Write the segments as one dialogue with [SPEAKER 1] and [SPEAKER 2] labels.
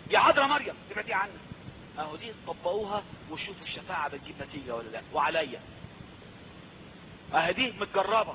[SPEAKER 1] يا عذراء مريم ابعدي عنا اهو دي طبقوها وشوفوا الشفاعة بتجيب نتيجة ولا لا وعليا اهي دي متجربة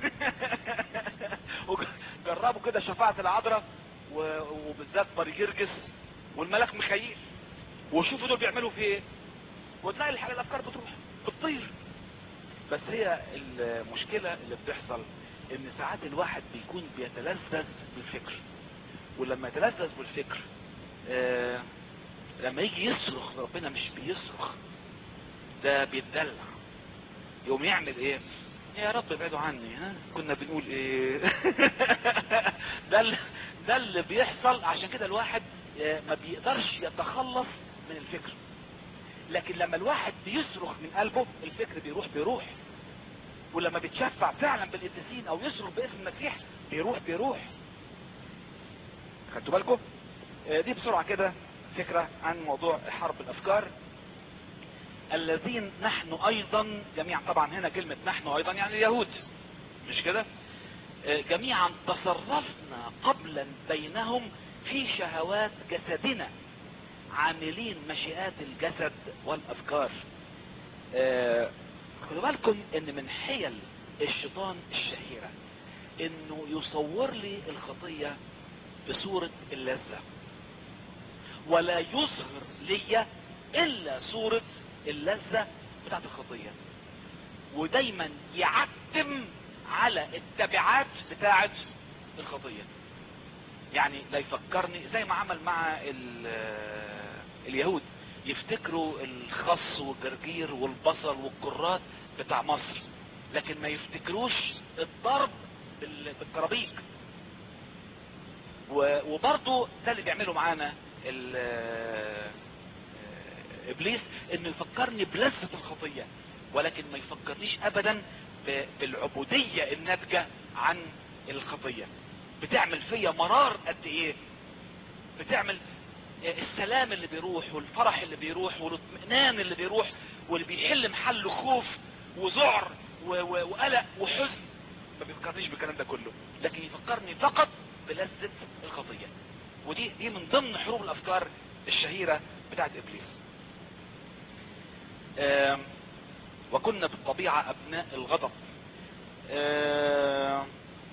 [SPEAKER 1] جربوا كده شفاعة العذراء و- وبالذات باريجرجس والملاك مخيل وشوفوا دول بيعملوا في ايه وتلاقي الحاجة الافكار بتروح بتطير بس هي المشكلة اللي بتحصل ان ساعات الواحد بيكون بيتلذذ بالفكر ولما يتلذذ بالفكر آه لما يجي يصرخ ربنا مش بيصرخ ده بيتدلع يقوم يعمل ايه يا رب ابعدوا عني ها كنا بنقول ايه ده اللي ده اللي بيحصل عشان كده الواحد آه، ما بيقدرش يتخلص من الفكر لكن لما الواحد بيصرخ من قلبه الفكر بيروح بيروح ولما بيتشفع فعلا بالقديسين او يصرخ باسم المسيح بيروح بيروح خدتوا بالكم آه، دي بسرعة كده فكرة عن موضوع حرب الافكار الذين نحن ايضا جميعا طبعا هنا كلمة نحن ايضا يعني اليهود مش كده آه، جميعا تصرفنا قبلا بينهم في شهوات جسدنا عاملين مشيئات الجسد والافكار آه، خدوا بالكم ان من حيل الشيطان الشهيرة انه يصور لي الخطية بصورة اللذة ولا يظهر لي الا صورة اللذة بتاعت الخطية ودايما يعتم على التبعات بتاعت الخطية يعني لا يفكرني زي ما عمل مع ال- اليهود يفتكروا الخص والجرجير والبصل والكرات بتاع مصر لكن ما يفتكروش الضرب بال- بالكرابيك و- وبرضه ده اللي بيعمله معانا ال- آه، ابليس انه يفكرني بلذة الخطية ولكن ما يفكرنيش ابدا ب- بالعبودية الناتجة عن الخطية بتعمل فيا مرار قد ايه بتعمل السلام اللي بيروح والفرح اللي بيروح والاطمئنان اللي بيروح واللي بيحل محله خوف وذعر و- و- وقلق وحزن ما بيفكرنيش بالكلام ده كله لكن يفكرني فقط بلذة الخطية ودي دي من ضمن حروب الافكار الشهيرة بتاعت ابليس آم، وكنا بالطبيعة ابناء الغضب آم،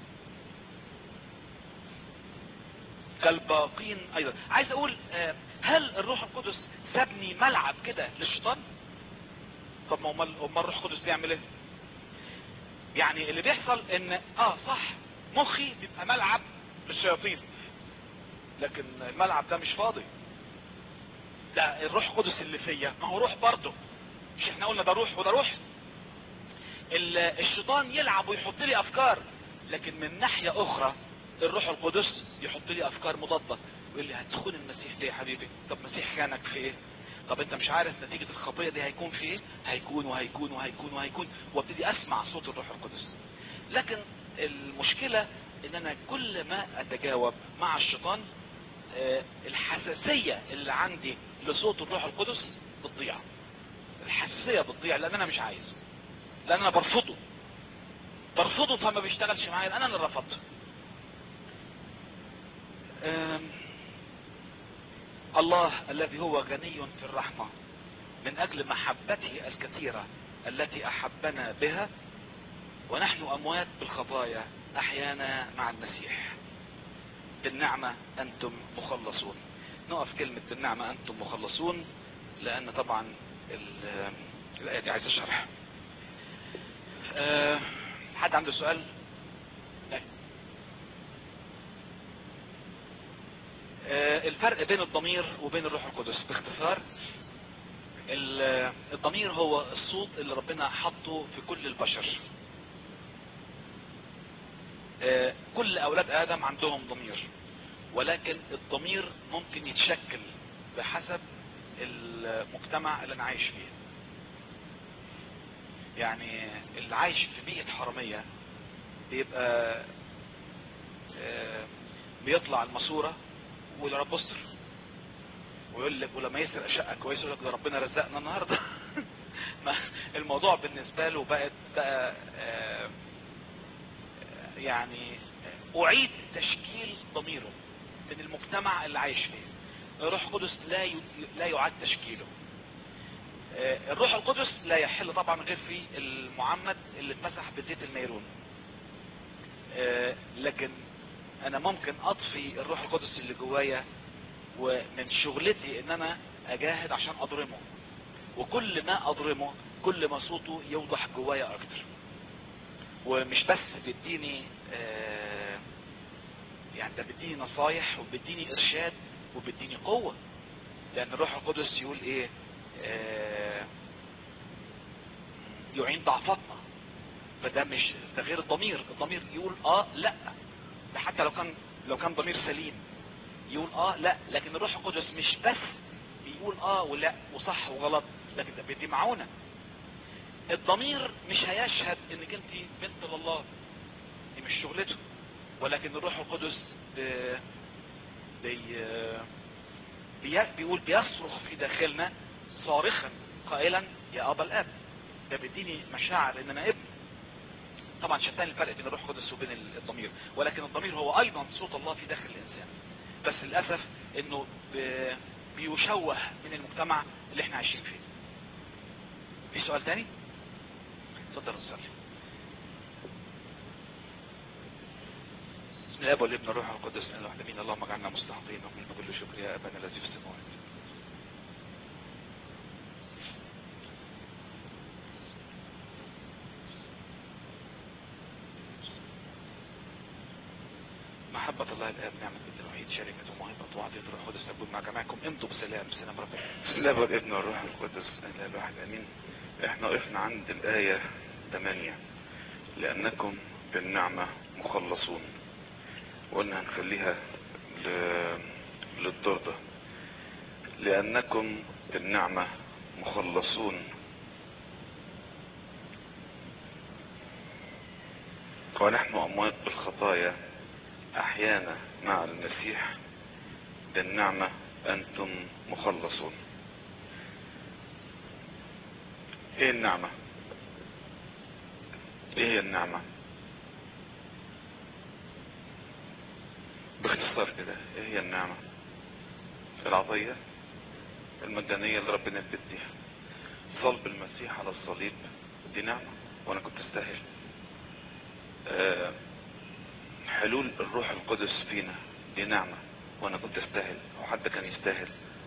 [SPEAKER 1] كالباقين ايضا عايز اقول آه، هل الروح القدس سابني ملعب كده للشيطان طب ما امال امال الروح القدس بيعمل ايه يعني اللي بيحصل ان اه صح مخي بيبقى ملعب للشياطين لكن الملعب ده مش فاضي ده الروح القدس اللي فيا ما هو روح برضه مش احنا قلنا ده روح وده روح ال- الشيطان يلعب ويحط لي افكار لكن من ناحية اخرى الروح القدس يحط لي افكار مضادة ويقول لي هتخون المسيح ليه يا حبيبي طب مسيح خانك في ايه طب انت مش عارف نتيجة الخطية دي هيكون في ايه هيكون وهيكون وهيكون وهيكون وابتدي اسمع صوت الروح القدس لكن المشكلة ان انا كل ما اتجاوب مع الشيطان آه، الحساسية اللي عندي لصوت الروح القدس بتضيع الحساسية بتضيع لان انا مش عايز لان انا برفضه برفضه فما بيشتغلش معايا لان انا اللي رفضته آم، الله الذي هو غني في الرحمة من اجل محبته الكثيرة التي احبنا بها ونحن اموات بالخطايا احيانا مع المسيح بالنعمة انتم مخلصون نقف كلمة بالنعمة انتم مخلصون لان طبعا ال- الاية دي عايز اشرح أه حد عنده سؤال لا. أه الفرق بين الضمير وبين الروح القدس باختصار ال- الضمير هو الصوت اللي ربنا حطه في كل البشر أه كل اولاد ادم عندهم ضمير ولكن الضمير ممكن يتشكل بحسب المجتمع اللي انا عايش فيه يعني اللي عايش في بيئة حرامية بيبقى آه، بيطلع الماسورة ويقول يا رب استر ويقول لك ولما يسرق شقة كويسة يقول لك ده ربنا رزقنا النهاردة ما الموضوع بالنسبة له بقت بقى آه، يعني أعيد تشكيل ضميره من المجتمع اللي عايش فيه الروح القدس لا ي... لا يعاد تشكيله آه، الروح القدس لا يحل طبعا غير في المعمد اللي اتمسح بزيت الميرون آه، لكن انا ممكن اطفي الروح القدس اللي جوايا ومن شغلتي ان انا اجاهد عشان اضرمه وكل ما اضرمه كل ما صوته يوضح جوايا اكتر ومش بس بيديني آه يعني ده بيديني نصايح وبيديني ارشاد وبيديني قوة لان الروح القدس يقول ايه آه يعين ضعفاتنا فده مش ده غير الضمير الضمير يقول اه لا ده حتى لو كان لو كان ضمير سليم يقول اه لا لكن الروح القدس مش بس بيقول اه ولا وصح وغلط لكن ده بيدي معونة الضمير مش هيشهد انك انت بنت لله دي مش شغلته ولكن الروح القدس بي بي بي بيقول بيصرخ في داخلنا صارخا قائلا يا ابا الاب ده بيديني مشاعر ان انا ابن طبعا شتان الفرق بين الروح القدس وبين الضمير ولكن الضمير هو ايضا صوت الله في داخل الانسان بس للاسف انه بيشوه من المجتمع اللي احنا عايشين فيه في سؤال تاني اتفضل نصلي بسم الله والابن الروح القدس ان الواحد مين اللهم اجعلنا مستحقين ومن كل شكر يا ابانا الذي في السماوات محبة الله الآب نعمة ابن الوحيد شركة وموهبة وعطية الروح القدس تكون مع جميعكم امضوا بسلام سلام ربنا
[SPEAKER 2] بسم الله والابن والروح القدس اله الواحد امين احنا وقفنا عند الآية 8 لأنكم بالنعمة مخلصون وقلنا هنخليها ل... للدور ده لأنكم بالنعمة مخلصون ونحن أموات بالخطايا أحيانا مع المسيح بالنعمة أنتم مخلصون ايه النعمة ايه هي النعمة باختصار كده ايه هي النعمة العطية المجانية اللي ربنا بيديها صلب المسيح على الصليب دي نعمة وانا كنت استاهل أه حلول الروح القدس فينا دي نعمة وانا كنت استاهل او حد كان يستاهل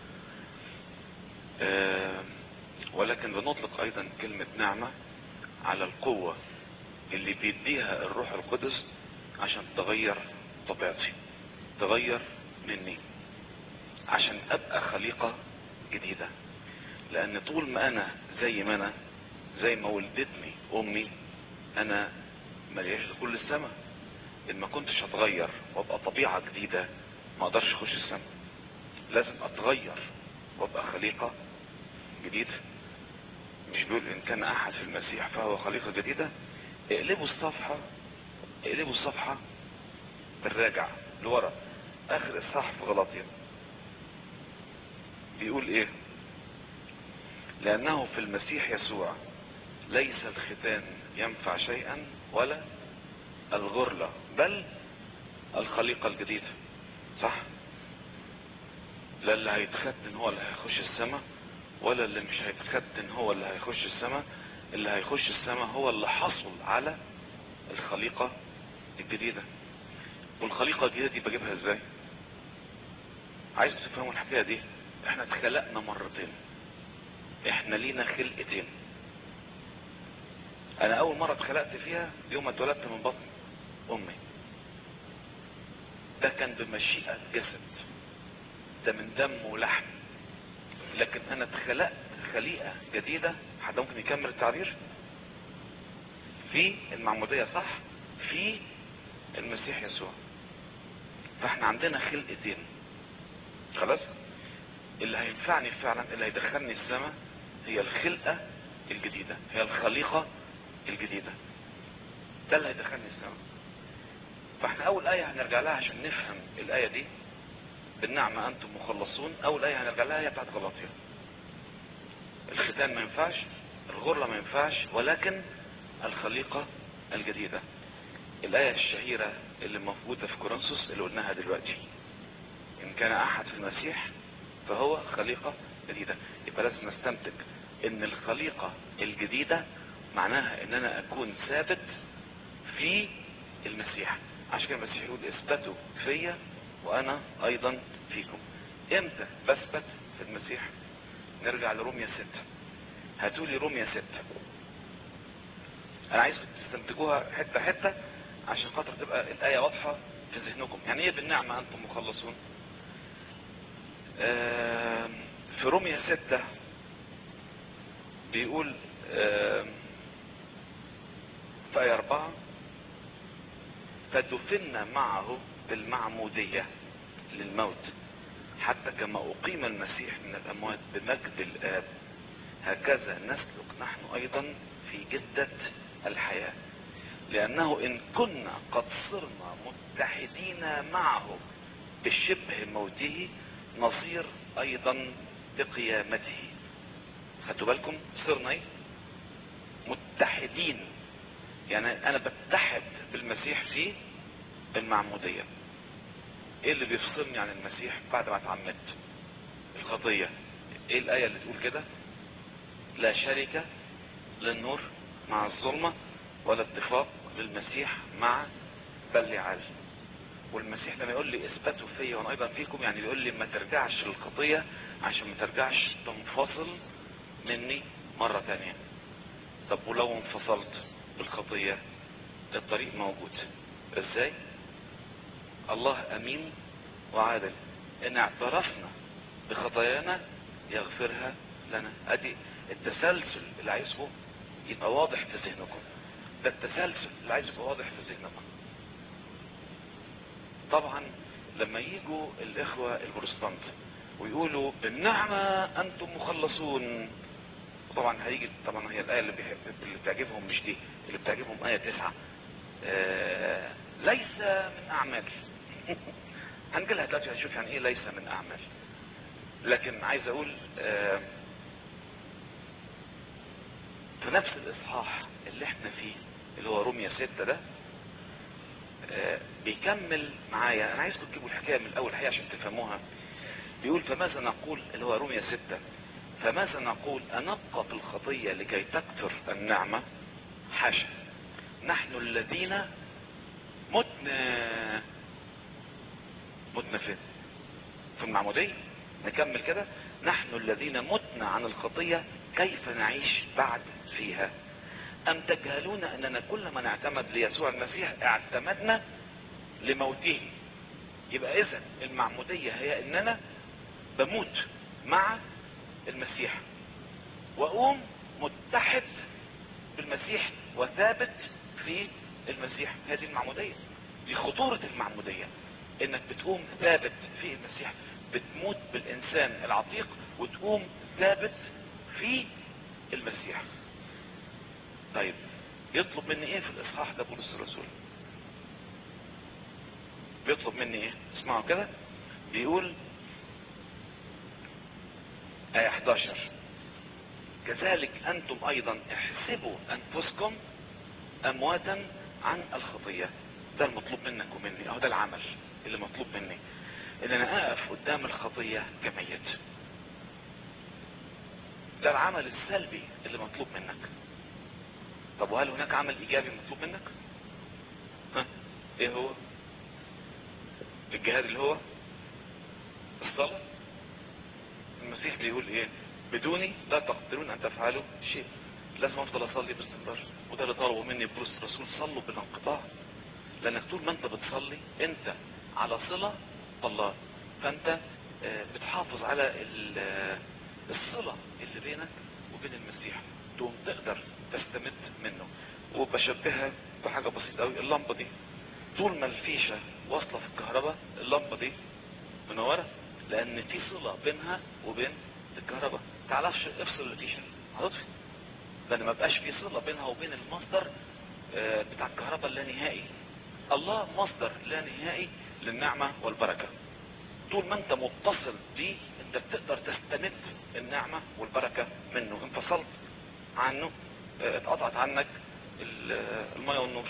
[SPEAKER 2] أه ولكن بنطلق ايضا كلمة نعمة على القوة اللي بيديها الروح القدس عشان تغير طبيعتي تغير مني عشان ابقى خليقة جديدة لان طول ما انا زي ما انا زي ما ولدتني امي انا ملياش كل السماء ان ما كنتش هتغير وابقى طبيعة جديدة ما اقدرش اخش السماء لازم اتغير وابقى خليقة جديدة مش بيقول ان كان احد في المسيح فهو خليقة جديدة اقلبوا الصفحة اقلبوا الصفحة بالراجع لورا اخر الصح في غلطية بيقول ايه لانه في المسيح يسوع ليس الختان ينفع شيئا ولا الغرلة بل الخليقة الجديدة صح لا اللي هيتختن هو اللي هيخش السماء ولا اللي مش هيتختن هو اللي هيخش السماء اللي هيخش السماء هو اللي حصل على الخليقة الجديدة والخليقة الجديدة دي بجيبها ازاي عايز تفهموا الحكاية دي احنا اتخلقنا مرتين احنا لينا خلقتين انا اول مرة اتخلقت فيها يوم ما اتولدت من بطن امي ده كان بمشيئة جسد ده من دم ولحم لكن انا اتخلقت خليقة جديدة حد ممكن يكمل التعبير في المعمودية صح في المسيح يسوع فاحنا عندنا خلقتين خلاص اللي هينفعني فعلا اللي هيدخلني السماء هي الخلقة الجديدة هي الخليقة الجديدة ده اللي هيدخلني السماء فاحنا اول اية هنرجع لها عشان نفهم الاية دي بالنعمة انتم مخلصون اول اية هنرجع لها هي بتاعت غلاطيا الختان ما ينفعش الغرلة ما ينفعش ولكن الخليقة الجديدة الاية الشهيرة اللي موجودة في كورنثوس اللي قلناها دلوقتي ان كان احد في المسيح فهو خليقة جديدة يبقى لازم نستنتج ان الخليقة الجديدة معناها ان انا اكون ثابت في المسيح عشان كده المسيح يقول اثبتوا فيا وانا ايضا فيكم امتى بثبت في المسيح نرجع لروميا ستة هاتولي روميا ستة انا عايزكم تستنتجوها حتة حتة عشان خاطر تبقى الآية واضحة في ذهنكم يعني ايه بالنعمة انتم مخلصون آم، في روميا ستة بيقول آم، في آية أربعة فدفنا معه بالمعمودية للموت حتى كما أقيم المسيح من الأموات بمجد الآب هكذا نسلك نحن أيضا في جدة الحياة لأنه إن كنا قد صرنا متحدين معه بشبه موته نصير أيضا بقيامته خدتوا بالكم صرنا ايه متحدين يعني انا بتحد بالمسيح في المعمودية ايه اللي بيفصلني عن المسيح بعد ما اتعمدت الخطية ايه الاية اللي تقول كده لا شركة للنور مع الظلمة ولا اتفاق للمسيح مع بلعال والمسيح لما يقول لي اثبتوا فيا وانا ايضا فيكم يعني بيقول لي ما ترجعش للخطية عشان ما ترجعش تنفصل مني مرة تانية طب ولو انفصلت بالخطية الطريق موجود ازاي الله امين وعادل ان اعترفنا بخطايانا يغفرها لنا ادي التسلسل اللي عايزه يبقى واضح في ذهنكم ده التسلسل اللي عايز يبقى واضح في ذهنكم طبعا لما يجوا الاخوة البروتستانت ويقولوا بالنعمة انتم مخلصون طبعا هيجي طبعا هي الايه اللي بيحب اللي بتعجبهم مش دي اللي بتعجبهم ايه تسعة آه ليس من اعمال هنجيلها دلوقتي هنشوف يعني ايه ليس من اعمال لكن عايز اقول آه في نفس الاصحاح اللي احنا فيه اللي هو روميا ستة ده آه بيكمل معايا انا عايزكم تجيبوا الحكايه من الاول الحقيقه عشان تفهموها بيقول فماذا نقول اللي هو روميا ستة فماذا نقول أنبقى في الخطية لكي تكثر النعمة حاشا نحن الذين متنا متنا فين في المعمودية نكمل كده نحن الذين متنا عن الخطية كيف نعيش بعد فيها أم تجهلون أننا كل من اعتمد ليسوع المسيح اعتمدنا لموته يبقى إذا المعمودية هي أننا بموت مع المسيح واقوم متحد بالمسيح وثابت في المسيح هذه المعمودية دي خطورة المعمودية انك بتقوم ثابت في المسيح بتموت بالانسان العتيق وتقوم ثابت في المسيح طيب يطلب مني ايه في الاصحاح ده بولس الرسول بيطلب مني ايه اسمعوا كده بيقول آية 11 كذلك أنتم أيضا احسبوا أنفسكم أمواتا عن الخطية ده المطلوب منك ومني أو ده العمل اللي مطلوب مني إن أنا أقف قدام الخطية كميت ده العمل السلبي اللي مطلوب منك طب وهل هناك عمل إيجابي مطلوب منك ها إيه هو الجهاد اللي هو الصلاة المسيح بيقول ايه بدوني لا تقدرون ان تفعلوا شيء لازم افضل اصلي باستمرار وده اللي طلبوا مني بولس الرسول صلوا بلا انقطاع لانك طول ما انت بتصلي انت على صلة بالله فانت بتحافظ على الصلة اللي بينك وبين المسيح تقوم تقدر تستمد منه وبشبهها بحاجة بسيطة قوي اللمبة دي طول ما الفيشة واصلة في الكهرباء اللمبة دي منورة لان في صلة بينها وبين الكهرباء تعرفش افصل الفيشة هتطفي لان ما بقاش في صلة بينها وبين المصدر بتاع الكهرباء اللانهائي الله مصدر لا نهائي للنعمة والبركة طول ما انت متصل بيه انت بتقدر تستمد النعمة والبركة منه انفصلت عنه اتقطعت عنك المية والنور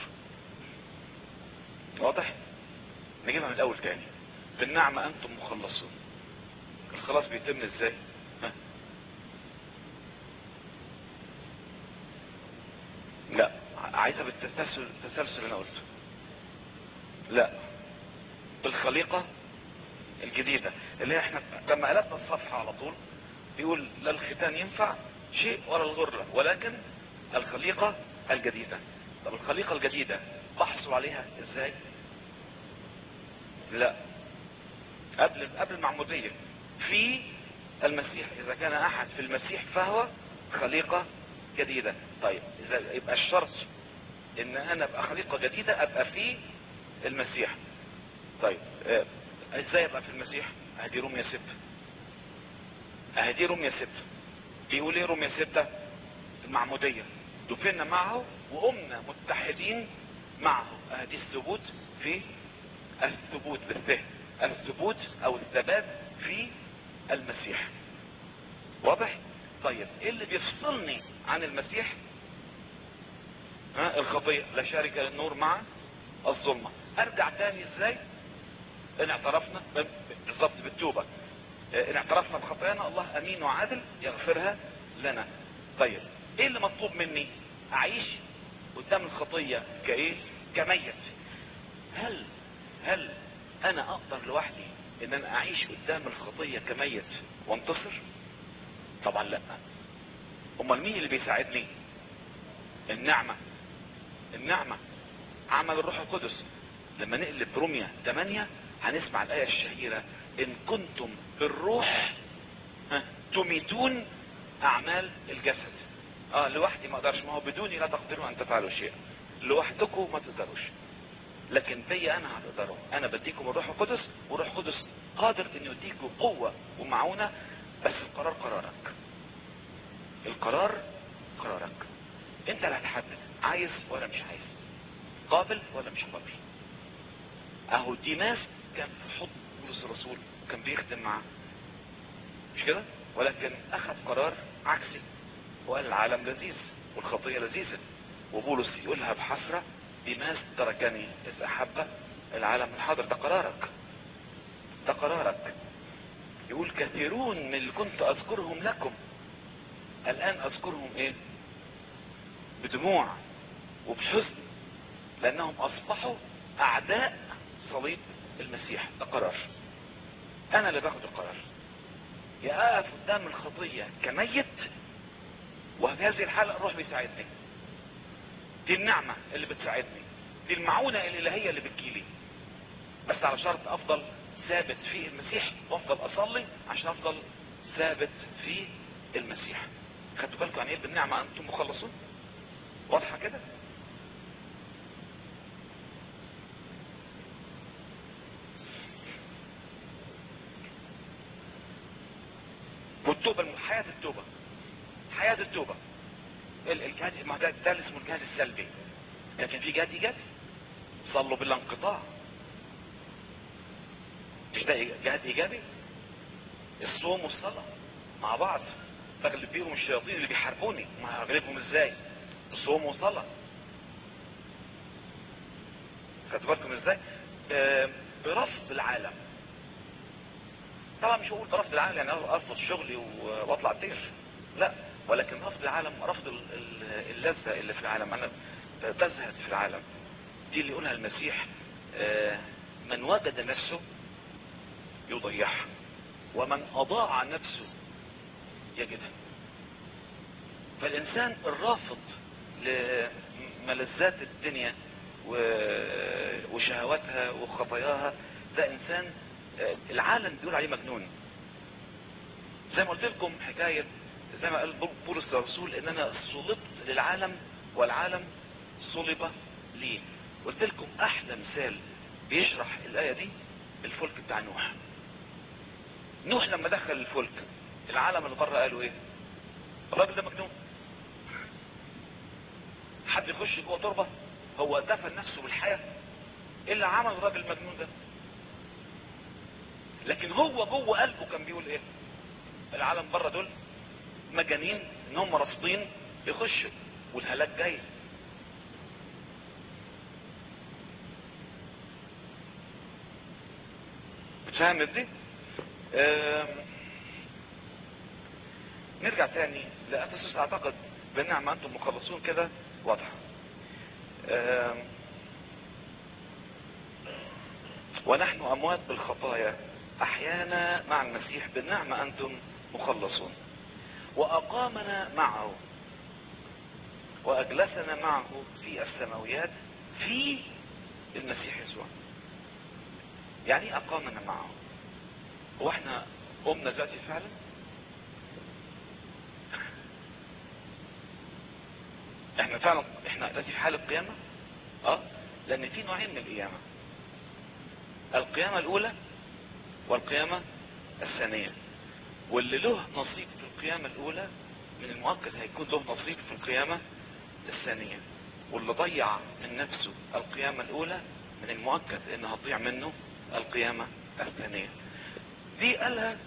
[SPEAKER 2] واضح نجيبها من الاول تاني بالنعمة انتم مخلصون الخلاص بيتم ازاي ها؟ لا عايزة بالتسلسل التسلسل اللي انا قلته لا بالخليقة الجديدة اللي هي احنا لما قلبنا الصفحة على طول بيقول لا الختان ينفع شيء ولا الغرة ولكن الخليقة الجديدة طب الخليقة الجديدة بحصل عليها ازاي لا قبل قبل المعمودية في المسيح اذا كان احد في المسيح فهو خليقة جديدة طيب اذا يبقى الشرط ان انا ابقى خليقة جديدة ابقى في المسيح طيب آه، ازاي ابقى في المسيح ادي رومية ستة اهدي رومية ستة بيقول ايه رومية ستة المعمودية دفنا معه وقمنا متحدين معه اهدي الثبوت في الثبوت بالفهم الثبوت او الثبات في المسيح واضح طيب ايه اللي بيفصلني عن المسيح ها الخطية لا شارك للنور مع الظلمة ارجع تاني ازاي ان اعترفنا ب- بالضبط بالتوبة اه، ان اعترفنا بخطايانا الله امين وعادل يغفرها لنا طيب ايه اللي مطلوب مني اعيش قدام الخطية كايه كميت هل هل انا اقدر لوحدي ان انا اعيش قدام الخطية كميت وانتصر طبعا لا امال مين اللي بيساعدني النعمة النعمة عمل الروح القدس لما نقلب روميا 8 هنسمع الآية الشهيرة إن كنتم بالروح ها، تميتون أعمال الجسد اه لوحدي ما اقدرش ما هو بدوني لا تقدروا ان تفعلوا شيئا لوحدكم ما تقدروش لكن بي انا هتقدروا انا بديكم الروح القدس والروح القدس قادر ان يديكم قوة ومعونة بس القرار قرارك القرار قرارك انت اللي هتحدد عايز ولا مش عايز قابل ولا مش قابل اهو ديماس كان في حضن بولس الرسول وكان بيخدم معاه مش كده ولكن اخذ قرار عكسي وقال العالم لذيذ والخطية لذيذة وبولس يقولها بحسرة ديماس تركني اذ احب العالم الحاضر ده قرارك ده قرارك يقول كثيرون من اللي كنت اذكرهم لكم الان اذكرهم ايه بدموع وبحزن لانهم اصبحوا اعداء صليب المسيح ده قرار انا اللي باخد القرار يا اقف قدام الخطية كميت وفي هذه الحالة الروح بيساعدني دي النعمة اللي بتساعدني دي المعونة الالهية اللي بتجيلي بس على شرط افضل ثابت في المسيح وافضل اصلي عشان افضل ثابت في المسيح خدتوا بالكم يعني ايه بالنعمة انتم مخلصون واضحة كده والتوبة حياة التوبة حياة التوبة ال- الجهاد ما ده, ده اللي اسمه الجهاد السلبي لكن في جهاد ايجابي صلوا بلا انقطاع مش ده جهاد ايجابي الصوم والصلاة مع بعض بغلب بيهم الشياطين اللي بيحاربوني ما هغلبهم ازاي الصوم والصلاة خدتوا بالكم ازاي آه برفض العالم طبعا مش هقول برفض العالم يعني ارفض شغلي و- واطلع طير لا ولكن رفض العالم رفض ال- ال- اللذة اللي في العالم انا بزهد في العالم دي اللي يقولها المسيح آه، من وجد نفسه يضيعها ومن اضاع نفسه يجدها فالانسان الرافض لملذات الدنيا و- وشهواتها وخطاياها ده انسان آه، العالم بيقول عليه مجنون زي ما قلت لكم حكاية زي ما قال بولس الرسول ان انا صلبت للعالم والعالم صلب لي قلت لكم احلى مثال بيشرح الاية دي الفلك بتاع نوح نوح لما دخل الفلك العالم اللي بره قالوا ايه الراجل ده مجنون حد يخش جوه تربه هو دفن نفسه بالحياه ايه اللي عمل الراجل المجنون ده لكن هو جوه قلبه كان بيقول ايه العالم بره دول مجانين ان هم رافضين يخشوا والهلاك جاي بتفهم دي آم، نرجع تاني لأفسس اعتقد بالنعمة انتم مخلصون كده واضحة آم، ونحن اموات بالخطايا احيانا مع المسيح بالنعمة انتم مخلصون واقامنا معه واجلسنا معه في السماويات في المسيح يسوع يعني ايه اقامنا معه هو احنا قمنا دلوقتي فعلا احنا فعلا احنا دلوقتي في حال القيامة اه لان في نوعين من القيامة القيامة الاولى والقيامة الثانية واللي له نصيب في القيامة الاولى من المؤكد هيكون له نصيب في القيامة الثانية واللي ضيع من نفسه القيامة الاولى من المؤكد ان هتضيع منه القيامة الثانية دي قالها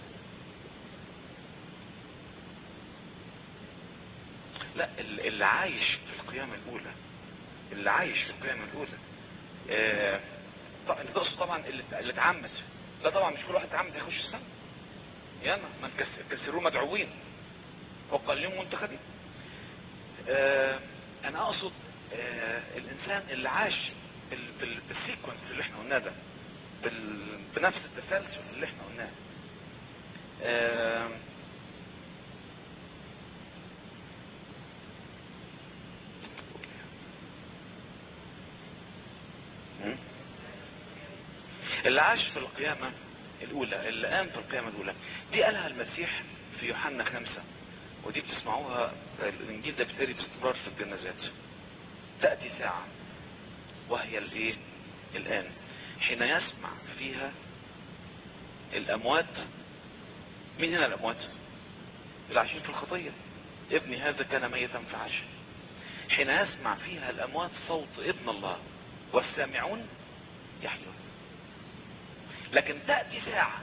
[SPEAKER 2] لا ال- اللي عايش في القيامة الاولى اللي عايش في القيامة الاولى آه، طبعا انت تقصد طبعا اللي اللي اتعمد لا طبعا مش كل واحد اتعمد هيخش السنة ياما من كس- كسروه مدعوين وقال لهم منتخبين آه، انا اقصد آه، الانسان اللي عاش بال- بال- بالسيكونس اللي احنا قلناه ده بال- بنفس التسلسل اللي احنا قلناه آه، مم. اللي عاش في القيامة الأولى اللي قام في القيامة الأولى دي قالها المسيح في يوحنا خمسة ودي بتسمعوها الإنجيل ده بتقري باستمرار في الجنازات تأتي ساعة وهي الإيه الآن حين يسمع فيها الأموات مين هنا الأموات اللي عايشين في الخطية ابني هذا كان ميتا فعاش حين يسمع فيها الأموات صوت ابن الله والسامعون يحيون لكن تأتي ساعة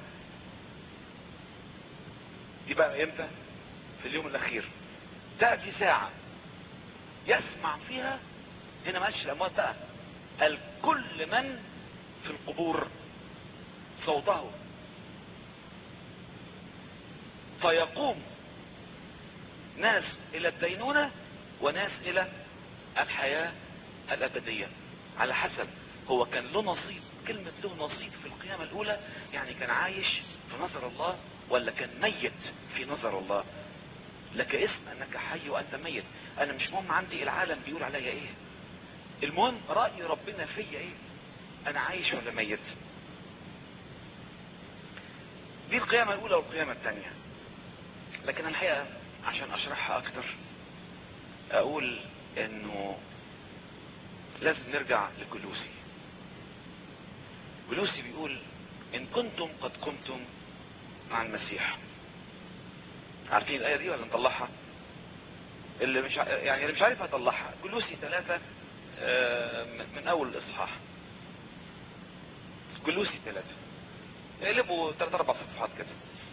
[SPEAKER 2] دي بقى امتى في اليوم الاخير تأتي ساعة يسمع فيها هنا ما قالش الاموات بقى قال كل من في القبور صوته فيقوم ناس الى الدينونة وناس الى الحياة الابدية على حسب هو كان له نصيب كلمة له نصيب في القيامة الاولى يعني كان عايش في نظر الله ولا كان ميت في نظر الله لك اسم انك حي وانت ميت انا مش مهم عندي العالم بيقول عليا ايه المهم رأي ربنا فيا ايه انا عايش ولا ميت دي القيامة الاولى والقيامة الثانية لكن الحقيقة عشان اشرحها اكتر اقول انه لازم نرجع لكلوسي كلوسي بيقول ان كنتم قد قمتم مع المسيح عارفين الايه دي ولا نطلعها اللي مش ع- يعني اللي مش عارف هطلعها كلوسي ثلاثة آه، من- من اول الاصحاح كلوسي ثلاثة اقلبوا ثلاث اربع صفحات كده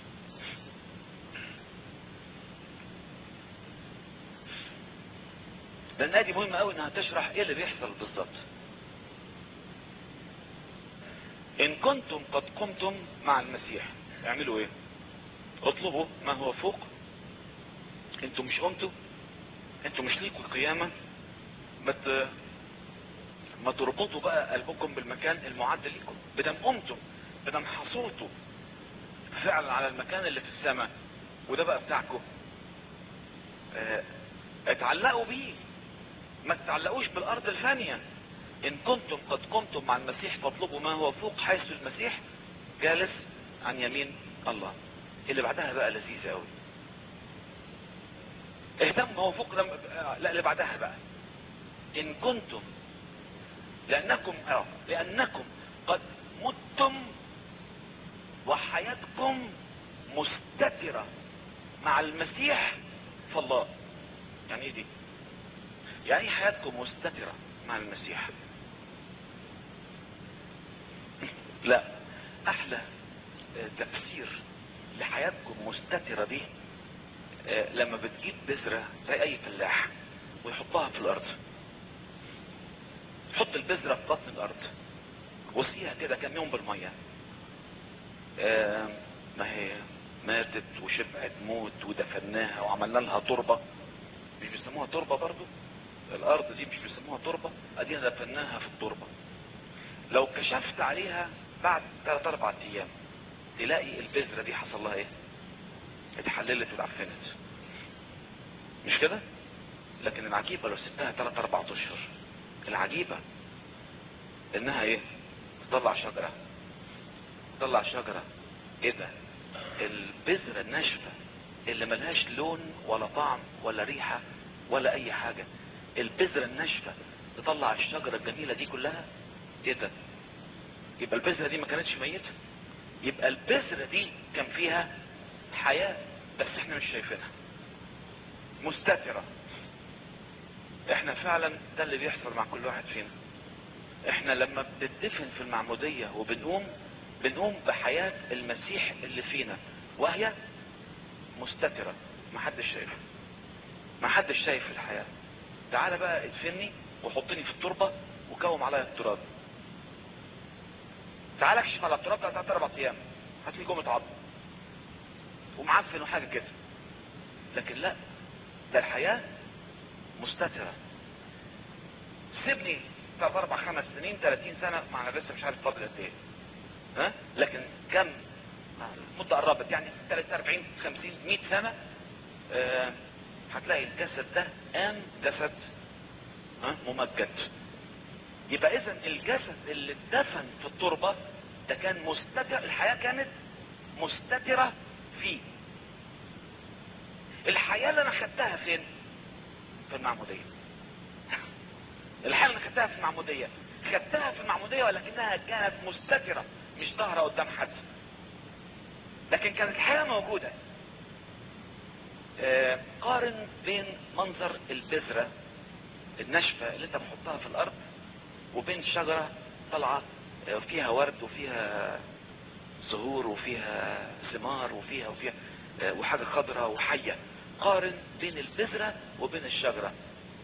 [SPEAKER 2] لان دي مهمة قوي انها تشرح ايه اللي بيحصل بالظبط ان كنتم قد قمتم مع المسيح اعملوا ايه اطلبوا ما هو فوق انتوا مش قمتوا انتوا مش ليكوا القيامة ما ت- ما تربطوا بقى قلبكم بالمكان المعد ليكم بدم قمتم بدم حصلتوا فعلا على المكان اللي في السماء وده بقى بتاعكم اه اتعلقوا بيه ما تتعلقوش بالارض الفانية ان كنتم قد قمتم مع المسيح فاطلبوا ما هو فوق حيث المسيح جالس عن يمين الله اللي بعدها بقى لذيذة قوي اهتم هو فوق ده آه، لا اللي بعدها بقى ان كنتم لانكم اه لانكم قد متم وحياتكم مستترة مع المسيح فالله يعني ايه دي يعني ايه حياتكم مستترة مع المسيح لا احلى آه، تفسير لحياتكم مستترة دي آه، لما بتجيب بذرة زي اي فلاح ويحطها في الارض حط البذرة في بطن الارض وسقيها كده كام يوم بالمية آه، ما هي ماتت وشبعت موت ودفناها وعملنا لها تربة مش بيسموها تربة برضو الارض دي مش بيسموها تربة ادينا دفناها في التربة لو كشفت عليها بعد 3 4 ايام تلاقي البذرة دي حصل لها ايه اتحللت واتعفنت مش كده لكن العجيبة لو سبتها 3 4 اشهر العجيبة انها ايه تطلع شجرة تطلع شجرة ايه ده البذرة الناشفة اللي ملهاش لون ولا طعم ولا ريحة ولا اي حاجة البذرة الناشفة تطلع الشجرة الجميلة دي كلها ايه ده يبقى البذرة دي ما كانتش ميتة يبقى البذرة دي كان فيها حياة بس احنا مش شايفينها مستترة احنا فعلا ده اللي بيحصل مع كل واحد فينا احنا لما بندفن في المعمودية وبنقوم بنقوم بحياة المسيح اللي فينا وهي مستترة محدش شايفها محدش شايف الحياة تعالى بقى ادفني وحطني في التربة وكوم عليا التراب تعالى اكشف على التراب ده ثلاث اربع ايام هتلاقي جمة عظم ومعفن وحاجة كده لكن لا ده الحياة مستترة سيبني ثلاث اربع خمس سنين 30 سنة ما انا لسه مش عارف فاضل قد ايه ها لكن كم المدة قربت يعني 30 40 50 100 سنة آه هتلاقي الجسد ده قام جسد ها ممجد يبقى اذا الجسد اللي اتدفن في التربة ده كان مستتر الحياة كانت مستترة فيه الحياة اللي انا خدتها فين في المعمودية الحياة اللي انا خدتها في المعمودية خدتها في المعمودية ولكنها كانت مستترة مش ظاهرة قدام حد لكن كانت الحياة موجودة آه قارن بين منظر البذرة الناشفة اللي انت بتحطها في الارض وبين شجرة طالعة آه فيها ورد وفيها زهور وفيها ثمار وفيها وفيها آه وحاجة خضراء وحية قارن بين البذرة وبين الشجرة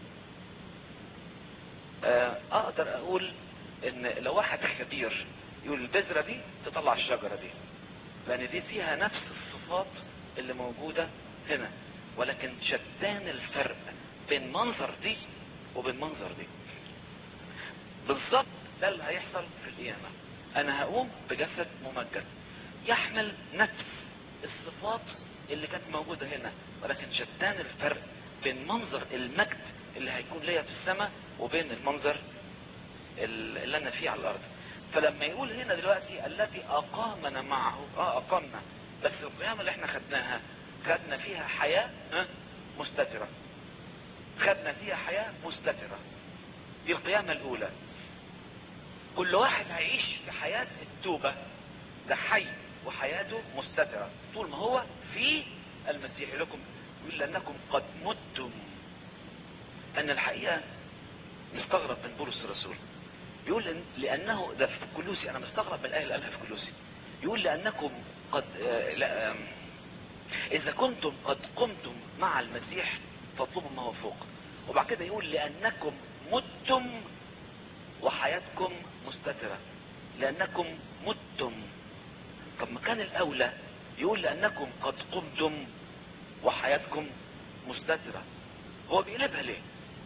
[SPEAKER 2] اقدر اقول ان لو واحد خبير يقول البذرة دي تطلع الشجرة دي لان دي فيها نفس الصفات اللي موجودة هنا ولكن شتان الفرق بين منظر دي وبين منظر دي بالظبط ده اللي هيحصل في القيامة انا هقوم بجسد ممجد يحمل نفس الصفات اللي كانت موجودة هنا ولكن شتان الفرق بين منظر المجد اللي هيكون ليا في السماء وبين المنظر اللي انا فيه على الارض فلما يقول هنا دلوقتي الذي اقامنا معه اه اقامنا بس القيامة اللي احنا خدناها خدنا فيها حياة اه مستترة خدنا فيها حياة مستترة دي القيامة الاولى كل واحد هيعيش في حياة التوبة ده حي وحياته مستترة طول ما هو في المسيح لكم يقول لأنكم قد متم أن الحقيقة مستغرب من بولس الرسول يقول إن لأنه ده في كلوسي أنا مستغرب من الآية اللي قالها في كلوسي يقول لأنكم قد آه لا آه إذا كنتم قد قمتم مع المسيح فاطلبوا ما هو فوق وبعد كده يقول لأنكم متم وحياتكم مستترة لأنكم متم طب ما كان الأولى يقول لأنكم قد قمتم وحياتكم مستترة هو بيقلبها ليه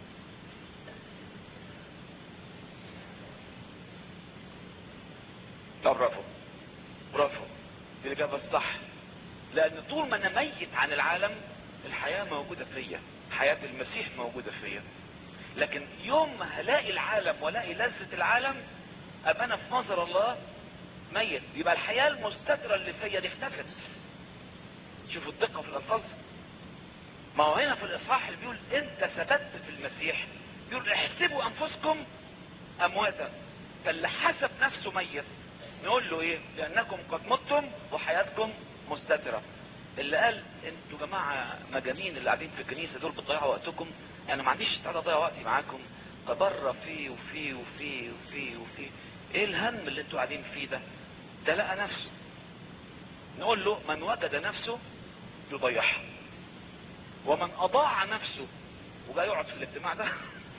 [SPEAKER 2] طب برافو برافو دي الإجابة الصح لأن طول ما أنا ميت عن العالم الحياة موجودة فيا حياة المسيح موجودة فيا لكن يوم ما هلاقي العالم ولاقي لذة العالم أبقى أنا في نظر الله ميت يبقى الحياة المستترة اللي فيا دي اختفت شوفوا الدقة في الألفاظ ما هو هنا في الإصحاح اللي بيقول أنت ثبت في المسيح بيقول احسبوا أنفسكم أمواتا فاللي حسب نفسه ميت نقول له إيه لأنكم قد متم وحياتكم مستترة اللي قال انتوا جماعة مجانين اللي قاعدين في الكنيسة دول بتضيعوا وقتكم انا ما عنديش استعداد اضيع وقتي معاكم تبرى فيه وفيه وفيه وفيه وفيه ايه الهم اللي انتوا قاعدين فيه ده ده لقى نفسه نقول له من وجد نفسه يضيعها ومن اضاع نفسه وجاي يقعد في الاجتماع ده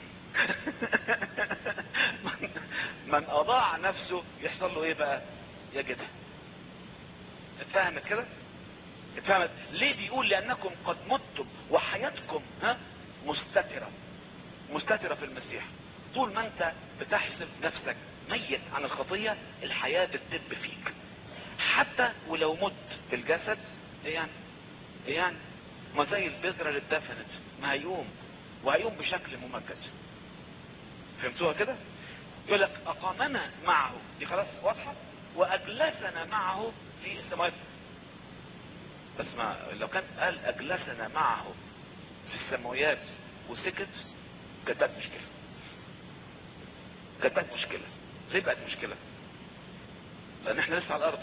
[SPEAKER 2] من, من اضاع نفسه يحصل له ايه بقى يجدها اتفهمت كده
[SPEAKER 1] اتفهمت ليه بيقول لانكم قد متم وحياتكم ها مستترة مستترة في المسيح طول ما انت بتحسب نفسك ميت عن الخطية الحياة بتدب فيك حتى ولو مت في الجسد ايه يعني ايه يعني ما زي البذرة اللي اتدفنت ما هيقوم وهيقوم بشكل ممجد فهمتوها كده يقول لك اقامنا معه دي خلاص واضحة واجلسنا معه في السماوات بس ما لو كان قال اجلسنا معه في السماويات وسكت كانت بقت مشكلة كانت بقت مشكلة ليه بقت مشكلة لان احنا لسه على الارض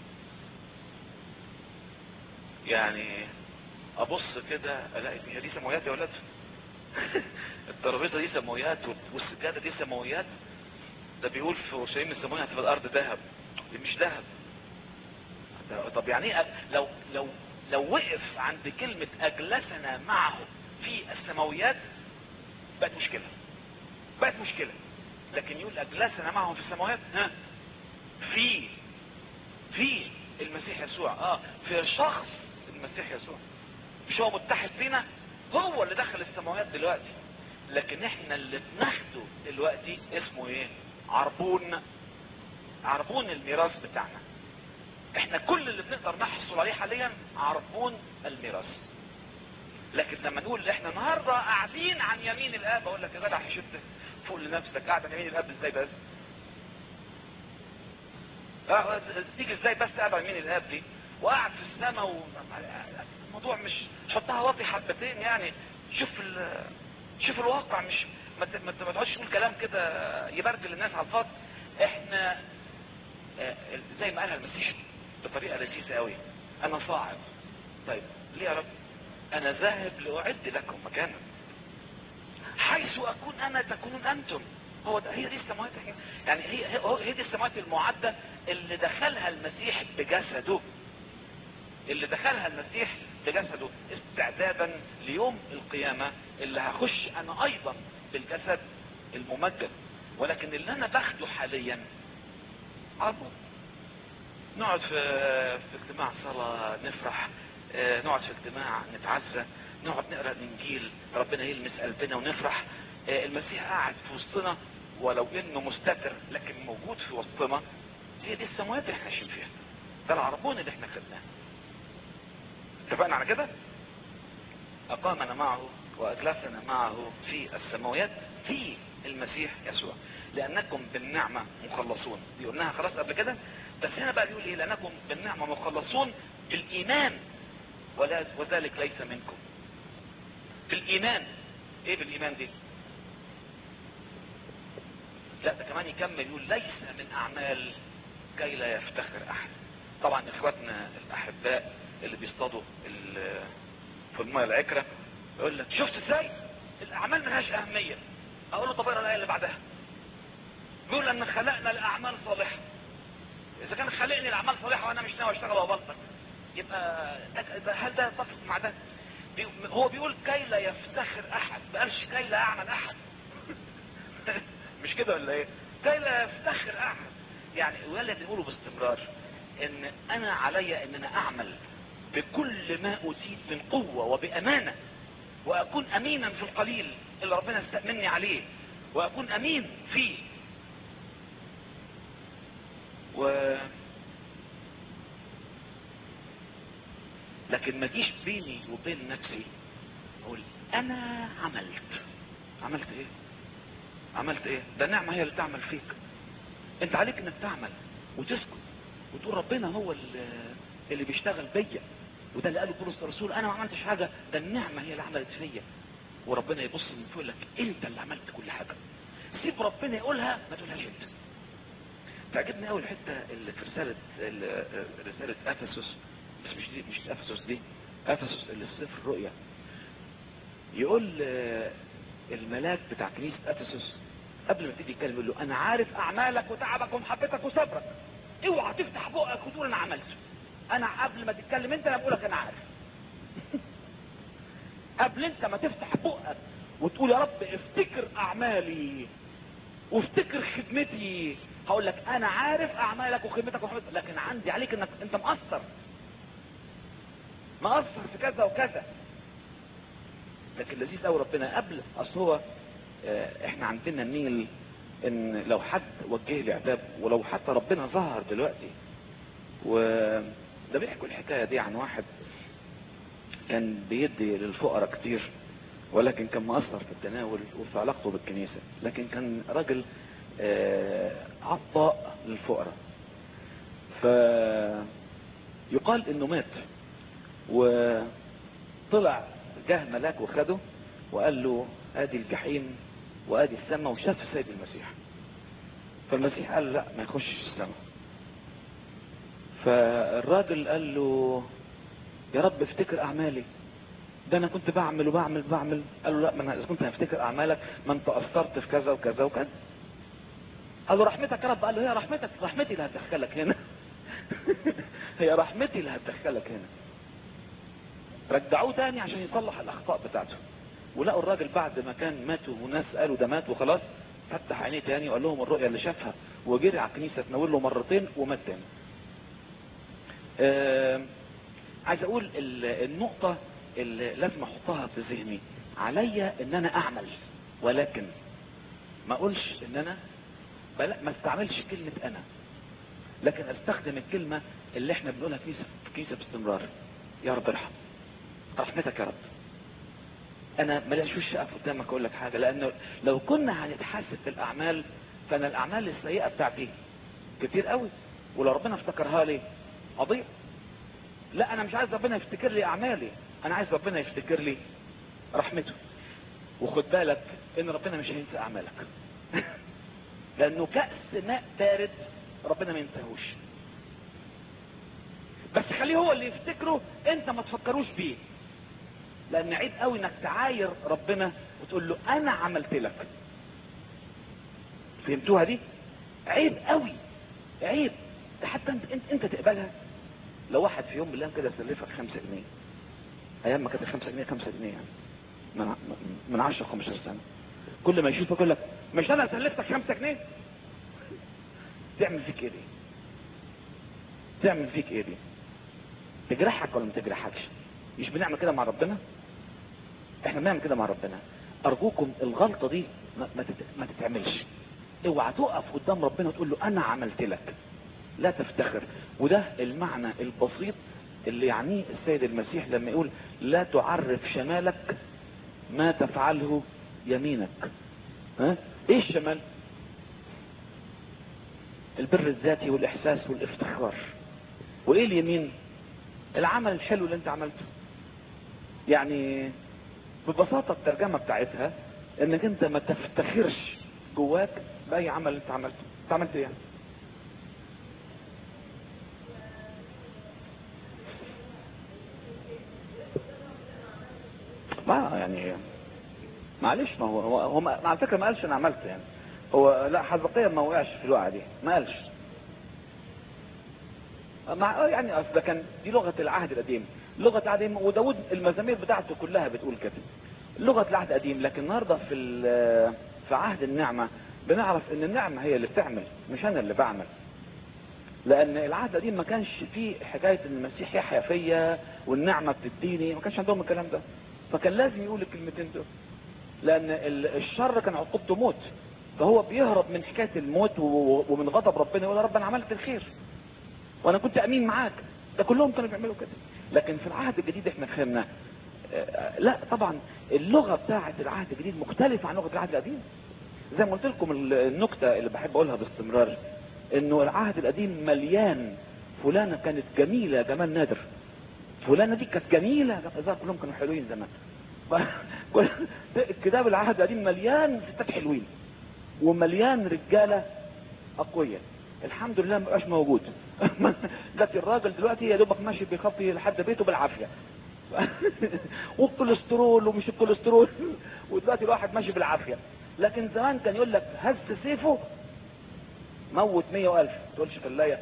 [SPEAKER 1] يعني ابص كده الاقي هي دي سماويات يا ولاد الترابيزه دي سماويات والسجاده دي سماويات ده بيقول في اورشليم السماويه هتبقى الارض ذهب دي مش ذهب طب يعني ايه لو لو لو وقف عند كلمة اجلسنا معه في السماويات بقت مشكلة بقت مشكلة لكن يقول اجلسنا معه في السماوات ها في في المسيح يسوع اه في شخص المسيح يسوع مش هو متحد بينا هو اللي دخل السماوات دلوقتي لكن احنا اللي بناخده دلوقتي اسمه ايه عربون عربون الميراث بتاعنا احنا كل اللي بنقدر نحصل عليه حاليا عربون الميراث لكن لما نقول احنا النهارده قاعدين عن يمين الاب اقول لك يا جدع حشد فوق لنفسك قاعد عن يمين الاب ازاي بس اه تيجي ازاي بس قاعد عن يمين الاب دي وقاعد في السماء و... الموضوع مش حطها واطي حبتين يعني شوف ال... شوف الواقع مش ما ت- ما ت- ما تقعدش تقول كلام كده يبرجل الناس على الفاضي احنا آه، زي ما قالها المسيح بطريقه لذيذه قوي انا صاعد طيب ليه يا رب انا ذاهب لاعد لكم مكانا حيث اكون انا تكونون انتم هو ده هي دي السماوات احنا يعني هي هي, هو- هي دي السماوات المعده اللي دخلها المسيح بجسده اللي دخلها المسيح بجسده استعدادا ليوم القيامة اللي هخش انا ايضا بالجسد الممجد ولكن اللي انا باخده حاليا عظمه نقعد في في اجتماع صلاة نفرح آه، نقعد في اجتماع نتعزى نقعد نقرا الانجيل ربنا يلمس قلبنا ونفرح آه، المسيح قاعد في وسطنا ولو انه مستتر لكن موجود في وسطنا هي دي السماوات اللي احنا عايشين فيها ده العربون اللي احنا خدناه اتفقنا على كده اقامنا معه واجلسنا معه في السماوات في المسيح يسوع لانكم بالنعمة مخلصون دي قلناها خلاص قبل كده بس هنا بقى بيقول ايه لانكم بالنعمة مخلصون بالايمان ولا وذلك ليس منكم بالايمان ايه بالايمان دي لا ده كمان يكمل يقول ليس من اعمال كي لا يفتخر احد طبعا اخواتنا الاحباء اللي بيصطادوا ال- في الميه العكره يقول لك شفت ازاي الاعمال ملهاش اهميه اقول له طب اقرا الايه اللي بعدها بيقول ان خلقنا لاعمال صالحه اذا كان خلقني لاعمال صالحه وانا مش ناوي اشتغل وابطل يبقى ده- ده- هل ده يتفق مع ده بي- هو بيقول كي لا يفتخر احد ما قالش كي لا يعمل احد مش كده ولا ايه كي لا يفتخر احد يعني ولا بنقوله باستمرار ان انا علي ان انا اعمل بكل ما اوتيت من قوة وبامانة واكون امينا في القليل اللي ربنا استأمني عليه واكون امين فيه و لكن ما جيش بيني وبين نفسي اقول انا عملت عملت ايه عملت ايه ده نعمة هي اللي تعمل فيك انت عليك انك تعمل وتسكت وتقول ربنا هو اللي, اللي بيشتغل بيا وده اللي قاله بولس الرسول انا ما عملتش حاجة ده النعمة هي اللي عملت فيا وربنا يبص من فوق لك انت اللي عملت كل حاجة سيب ربنا يقولها ما تقولهاش انت تعجبني قوي الحتة اللي في رسالة ال- رسالة افسس بس مش دي مش افسس دي افسس اللي في سفر الرؤيا يقول آه، الملاك بتاع كنيسة افسس قبل ما تيجي يتكلم يقول له انا عارف اعمالك وتعبك ومحبتك وصبرك اوعى تفتح بقك وتقول انا عملت انا قبل ما تتكلم انت انا بقولك انا عارف قبل انت ما تفتح بقك وتقول يا رب افتكر اعمالي وافتكر خدمتي هقول لك انا عارف اعمالك وخدمتك وحبيبتك لكن عندي عليك انك انت مقصر مقصر في كذا وكذا لكن لذيذ قوي ربنا قبل اصل هو آه، احنا عندنا النيل ان لو حد وجه لي عتاب ولو حتى ربنا ظهر دلوقتي وده بيحكوا الحكايه دي عن واحد كان بيدي للفقراء كتير ولكن كان مقصر في التناول وفي علاقته بالكنيسه لكن كان راجل آه، عطاء للفقراء فيقال انه مات وطلع جه ملاك وخده وقال له ادي الجحيم وادي السماء وشاف السيد المسيح فالمسيح قال لا ما يخشش السماء فالراجل قال له يا رب افتكر اعمالي ده انا كنت بعمل وبعمل وبعمل قال له لا ما انا اذا كنت هفتكر اعمالك ما انت قصرت في كذا وكذا وكذا قال له رحمتك يا رب قال له هي رحمتك رحمتي اللي هتدخلك هنا هي رحمتي اللي هتدخلك هنا رجعوه تاني عشان يصلح الاخطاء بتاعته ولقوا الراجل بعد ما كان ماتوا وناس قالوا ده مات وخلاص فتح عينيه تاني وقال لهم الرؤيا اللي شافها وجري على الكنيسه تناول له مرتين ومات تاني. آه عايز اقول ال- النقطه اللي لازم احطها في ذهني عليا ان انا اعمل ولكن ما اقولش ان انا بلا ما استعملش كلمه انا لكن استخدم الكلمه اللي احنا بنقولها كنيسه في كنيسه باستمرار يا رب ارحم رحمتك يا رب انا ملاش وش اقف قدامك اقول لك حاجه لانه لو كنا هنتحاسب في الاعمال فانا الاعمال السيئه بتاعتي كتير قوي ولو ربنا افتكرها لي اضيع لا انا مش عايز ربنا يفتكر لي اعمالي انا عايز ربنا يفتكر لي رحمته وخد بالك ان ربنا مش هينسى اعمالك لانه كأس ماء بارد ربنا ما ينساهوش بس خليه هو اللي يفتكره انت ما تفكروش بيه لان عيب قوي انك تعاير ربنا وتقول له انا عملت لك فهمتوها دي عيب قوي عيب ده حتى انت انت, انت تقبلها لو واحد في يوم من الايام كده سلفك خمسة جنيه ايام ما كانت الخمسة جنيه خمسة جنيه يعني من من 10 15 سنه كل ما يشوفك يقول لك مش انا سلفتك خمسة جنيه تعمل فيك ايه دي تعمل فيك ايه دي تجرحك ولا ما تجرحكش مش بنعمل كده مع ربنا احنا بنعمل كده مع ربنا ارجوكم الغلطه دي ما, ما, تت... ما تتعملش اوعى تقف قدام ربنا وتقول له انا عملت لك لا تفتخر وده المعنى البسيط اللي يعنيه السيد المسيح لما يقول لا تعرف شمالك ما تفعله يمينك ها ايه الشمال البر الذاتي والاحساس والافتخار وايه اليمين العمل الحلو اللي انت عملته يعني ببساطة الترجمة بتاعتها انك انت ما تفتخرش جواك باي عمل انت عملته انت عملت ايه يعني ما يعني معلش ما هو هو, هو ما على فكره ما قالش انا عملت يعني هو لا حزقيا ما وقعش في الوقعه دي ما قالش مع يعني اصل ده كان دي لغه العهد القديم لغه العهد القديم وداود المزامير بتاعته كلها بتقول كده لغه العهد القديم لكن النهارده في ال- في عهد النعمه بنعرف ان النعمه هي اللي بتعمل مش انا اللي بعمل لان العهد القديم ما كانش فيه حكايه ان المسيح يحيا فيا والنعمه بتديني ما كانش عندهم الكلام ده فكان لازم يقول الكلمتين دول لان ال- الشر كان عقوبته موت فهو بيهرب من حكايه الموت و- ومن غضب ربنا يقول يا رب انا عملت الخير وانا كنت امين معاك ده كلهم كانوا بيعملوا كده لكن في العهد الجديد احنا فهمنا آه، لا طبعا اللغه بتاعه العهد الجديد مختلفه عن لغه العهد القديم زي ما قلت لكم ال- النكته اللي بحب اقولها باستمرار انه العهد القديم مليان فلانه كانت جميله جمال نادر فلانه دي كانت جميله ده كلهم كانوا حلوين زمان كل- الكتاب العهد القديم مليان ستات حلوين ومليان رجاله اقوياء الحمد لله ما بقاش موجود لكن الراجل دلوقتي يا دوبك ماشي بيخطي لحد بيته بالعافيه والكوليسترول ومش الكوليسترول ودلوقتي الواحد ماشي بالعافيه لكن زمان كان يقول لك هز سيفه موت مية والف تقولش كلاية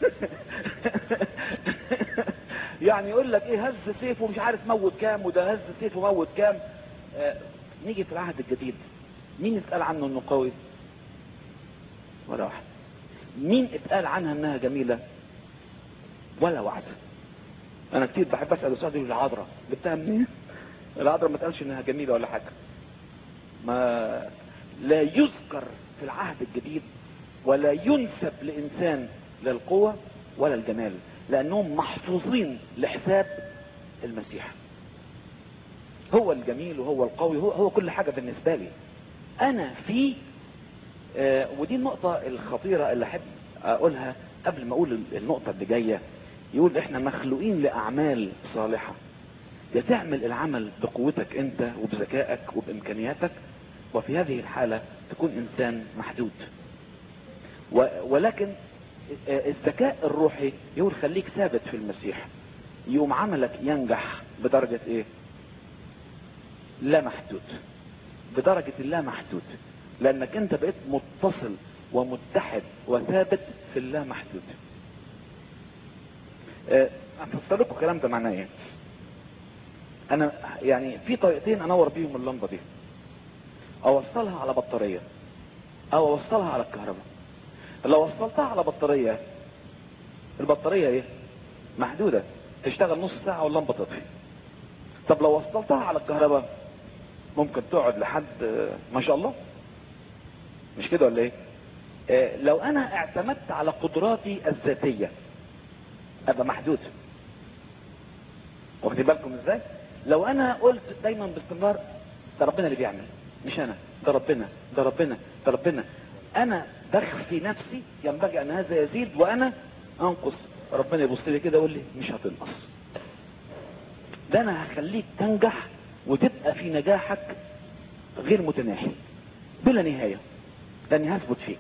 [SPEAKER 1] يعني يقول لك ايه هز سيفه مش عارف موت كام وده هز سيفه موت كام آه نيجي في العهد الجديد مين اتقال عنه انه قوي ولا واحد مين اتقال عنها انها جميلة ولا واحدة انا كتير بحب اسال السؤال يقول العذراء جبتها منين العذراء ما تقالش انها جميله ولا حاجه ما لا يذكر في العهد الجديد ولا ينسب لانسان للقوه ولا الجمال لانهم محفوظين لحساب المسيح هو الجميل وهو القوي هو, هو كل حاجه بالنسبه لي انا في آه ودي النقطه الخطيره اللي احب اقولها قبل ما اقول النقطه اللي جايه يقول احنا مخلوقين لاعمال صالحه يا تعمل العمل بقوتك انت وبذكائك وبامكانياتك وفي هذه الحالة تكون انسان محدود و- ولكن الذكاء الروحي يقول خليك ثابت في المسيح يقوم عملك ينجح بدرجة ايه لا محدود بدرجة اللا محدود لانك انت بقيت متصل ومتحد وثابت في اللا محدود أه، افسر لكم الكلام ده معناه ايه انا يعني في طريقتين انور بيهم اللمبه دي اوصلها على بطاريه او اوصلها على الكهرباء لو وصلتها على بطاريه البطاريه ايه محدوده تشتغل نص ساعه واللمبه تطفي طب لو وصلتها على الكهرباء ممكن تقعد لحد آه، ما شاء الله مش كده ولا ايه آه، لو انا اعتمدت على قدراتي الذاتيه ابقى محدود واخدين بالكم ازاي لو انا قلت دايما باستمرار ده ربنا اللي بيعمل مش انا ده ربنا ده ربنا ده ربنا انا بخفي نفسي ينبغي ان هذا يزيد وانا انقص ربنا يبص لي كده يقول لي مش هتنقص ده انا هخليك تنجح وتبقى في نجاحك غير متناهي بلا نهايه لاني هثبت فيك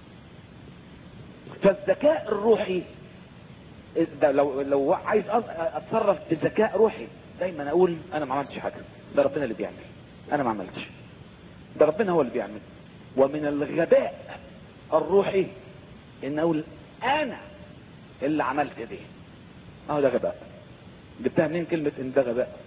[SPEAKER 1] فالذكاء الروحي ده لو لو عايز أ- اتصرف بذكاء روحي دايما اقول انا ما عملتش حاجه ده ربنا اللي بيعمل انا ما عملتش ده ربنا هو اللي بيعمل ومن الغباء الروحي ان اقول انا اللي عملت دي اهو ده غباء جبتها منين كلمه ان ده غباء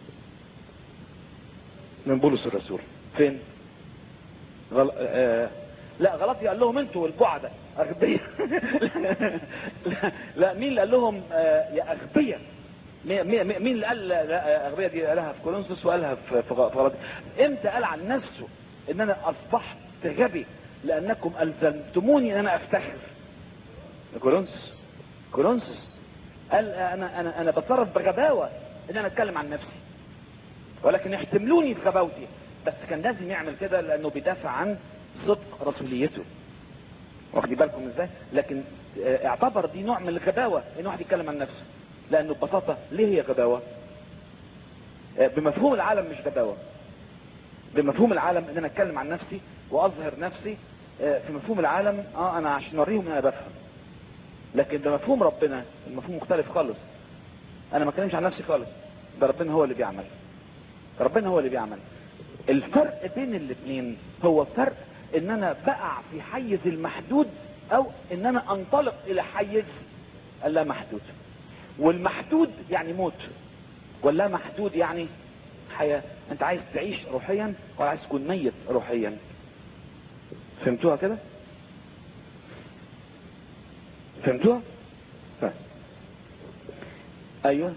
[SPEAKER 1] من بولس الرسول فين غل... آه... لا غلط قال لهم انتوا البعدة اغبياء لا, لا مين اللي قال لهم آه يا اغبياء مي- مي- مي- مين اللي قال لا اغبياء دي قالها في كورنثوس وقالها في في غ- في غلط امتى قال عن نفسه ان انا اصبحت غبي لانكم الزمتموني ان انا افتخر كورنثوس كورنثوس قال انا انا انا بتصرف بغباوه ان انا اتكلم عن نفسي ولكن يحتملوني في غباوتي بس كان لازم يعمل كده لانه بيدافع عن صدق رسوليته واخدين بالكم ازاي لكن آه، اعتبر دي نوع من الغباوه ان واحد يتكلم عن نفسه لانه ببساطه ليه هي غباوه آه، بمفهوم العالم مش غباوه بمفهوم العالم ان انا اتكلم عن نفسي واظهر نفسي آه، في مفهوم العالم اه انا عشان اوريهم ان انا بفهم لكن بمفهوم ربنا المفهوم مختلف خالص انا ما اتكلمش عن نفسي خالص ده ربنا هو اللي بيعمل ربنا هو اللي بيعمل الفرق بين الاثنين هو فرق ان انا بقع في حيز المحدود او ان انا انطلق الى حيز اللا محدود والمحدود يعني موت واللا محدود يعني حياة انت عايز تعيش روحيا ولا عايز تكون ميت روحيا فهمتوها كده فهمتوها ف... ايوه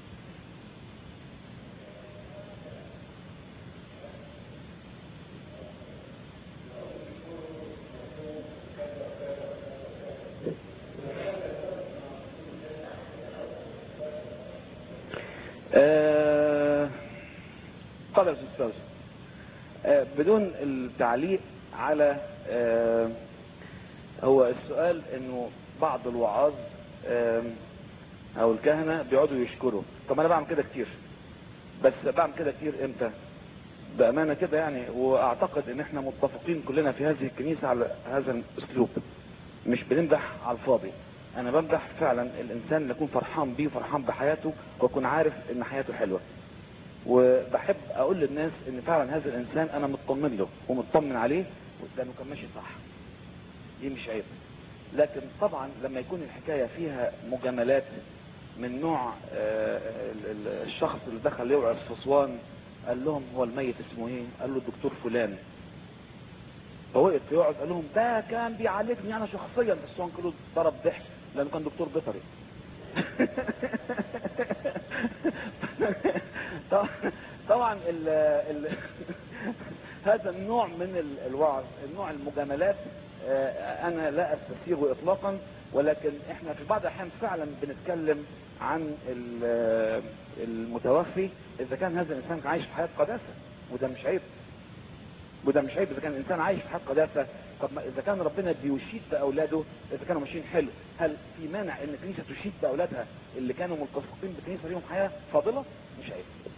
[SPEAKER 1] آه، اتفضل يا استاذ آه، بدون التعليق على آه، هو السؤال انه بعض الوعاظ آه، او الكهنه بيقعدوا يشكروا طب انا بعمل كده كتير بس بعمل كده كتير امتى بامانه كده يعني واعتقد ان احنا متفقين كلنا في هذه الكنيسه على هذا الاسلوب مش بنمدح على الفاضي انا بمدح فعلا الانسان اللي يكون فرحان بيه وفرحان بحياته واكون عارف ان حياته حلوه وبحب اقول للناس ان فعلا هذا الانسان انا مطمن له ومطمن عليه لانه كان ماشي صح دي مش عيب لكن طبعا لما يكون الحكايه فيها مجاملات من نوع آه، ال- ال- الشخص اللي دخل يوعظ في اسوان قال لهم هو الميت اسمه ايه؟ قال له الدكتور فلان فوقف يقعد قال لهم ده كان بيعالجني انا شخصيا بس هو كله ضرب ضحك لانه كان دكتور بيطري
[SPEAKER 3] طبعا- طبعا ال ال هذا النوع من ال- الوعظ النوع المجاملات آه، انا لا استسيغه اطلاقا ولكن احنا في بعض الاحيان فعلا بنتكلم عن ال- المتوفي اذا كان هذا الانسان عايش في حياه قداسه وده مش عيب وده مش عيب اذا كان الانسان عايش في حياه قداسه طب ما اذا كان ربنا بيشيد باولاده اذا كانوا ماشيين حلو هل في مانع ان الكنيسه تشيد باولادها اللي كانوا ملتصقين بكنيسه ليهم حياه فاضله مش عيب